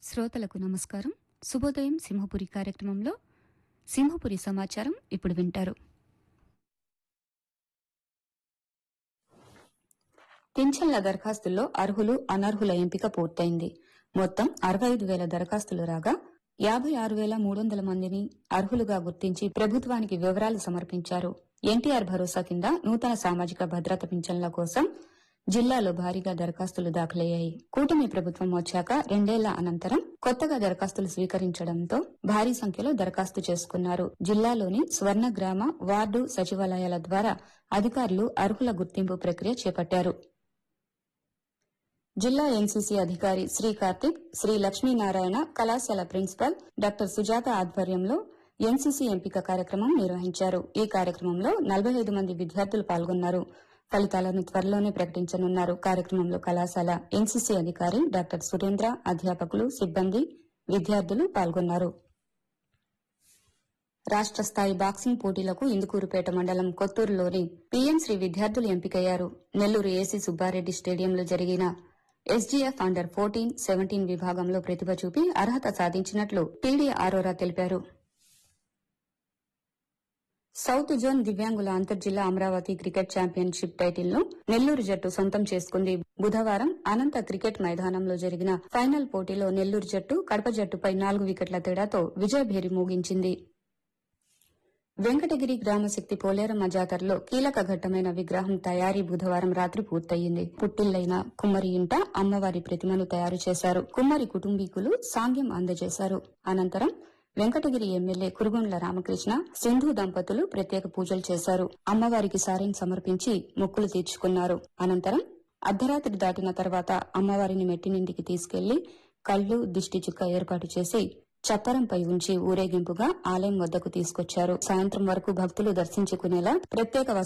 శ్రోతలకు నమస్కారం శుభోదయం సింహపురి కార్యక్రమంలో సింహపురి సమాచారం ఇప్పుడు వింటారు పింఛన్ల దరఖాస్తుల్లో అర్హులు అనర్హుల ఎంపిక పూర్తయింది మొత్తం అరవై ఐదు వేల దరఖాస్తులు రాగా యాభై ఆరు వేల మూడు వందల మందిని అర్హులుగా గుర్తించి ప్రభుత్వానికి వివరాలు సమర్పించారు ఎన్టీఆర్ భరోసా కింద నూతన సామాజిక భద్రత పింఛన్ల కోసం జిల్లాలో భారీగా దరఖాస్తులు దాఖలయ్యాయి కూటమి ప్రభుత్వం వచ్చాక రెండేళ్ల అనంతరం కొత్తగా దరఖాస్తులు స్వీకరించడంతో భారీ సంఖ్యలో దరఖాస్తు చేసుకున్నారు జిల్లాలోని స్వర్ణ గ్రామ వార్డు సచివాలయాల ద్వారా అధికారులు అర్హుల గుర్తింపు ప్రక్రియ చేపట్టారు జిల్లా ఎన్సీసీ అధికారి శ్రీ కార్తిక్ శ్రీ లక్ష్మీనారాయణ కళాశాల ప్రిన్సిపల్ డాక్టర్ సుజాత ఆధ్వర్యంలో ఎన్సీసీ ఎంపిక కార్యక్రమం నిర్వహించారు ఈ కార్యక్రమంలో నలభై ఐదు మంది విద్యార్థులు పాల్గొన్నారు ఫలితాలను త్వరలోనే ప్రకటించనున్నారు కార్యక్రమంలో కళాశాల ఎన్సీసీ అధికారి డాక్టర్ సురేంద్ర అధ్యాపకులు సిబ్బంది విద్యార్థులు పాల్గొన్నారు రాష్ట్ర స్థాయి బాక్సింగ్ పోటీలకు ఇందుకూరుపేట మండలం కొత్తూరులోని పీఎం శ్రీ విద్యార్థులు ఎంపికయ్యారు నెల్లూరు ఏసీ సుబ్బారెడ్డి స్టేడియంలో జరిగిన ఎస్జీఎఫ్ అండర్ ఫోర్టీన్ సెవెంటీన్ విభాగంలో ప్రతిభ చూపి అర్హత సాధించినట్లు టీడీ ఆరోరా తెలిపారు సౌత్ జోన్ దివ్యాంగుల అంతర్జిల్లా అమరావతి క్రికెట్ ఛాంపియన్షిప్ టైటిల్ ను నెల్లూరు జట్టు సొంతం చేసుకుంది బుధవారం అనంత క్రికెట్ మైదానంలో జరిగిన ఫైనల్ పోటీలో నెల్లూరు జట్టు కడప జట్టుపై నాలుగు వికెట్ల తేడాతో విజయభేరి మోగించింది వెంకటగిరి గ్రామశక్తి పోలేరమ్మ జాతరలో కీలక ఘట్టమైన విగ్రహం తయారీ బుధవారం రాత్రి పూర్తయింది పుట్టిల్లైన కుమ్మరి ఇంట అమ్మవారి ప్రతిమను తయారు చేశారు కుమ్మరి కుటుంబీకులు సాంగ్యం అందజేశారు అనంతరం వెంకటగిరి ఎమ్మెల్యే కురుగొండ్ల రామకృష్ణ సింధు దంపతులు ప్రత్యేక పూజలు చేశారు అమ్మవారికి సారెం సమర్పించి మొక్కులు తీర్చుకున్నారు అనంతరం అర్ధరాత్రి దాటిన తర్వాత అమ్మవారిని మెట్టినింటికి తీసుకెళ్లి కళ్ళు దిష్టి చుక్క ఏర్పాటు చేసి చప్పరంపై ఉంచి ఊరేగింపుగా ఆలయం వద్దకు తీసుకొచ్చారు సాయంత్రం వరకు భక్తులు దర్శించుకునేలా ప్రత్యేక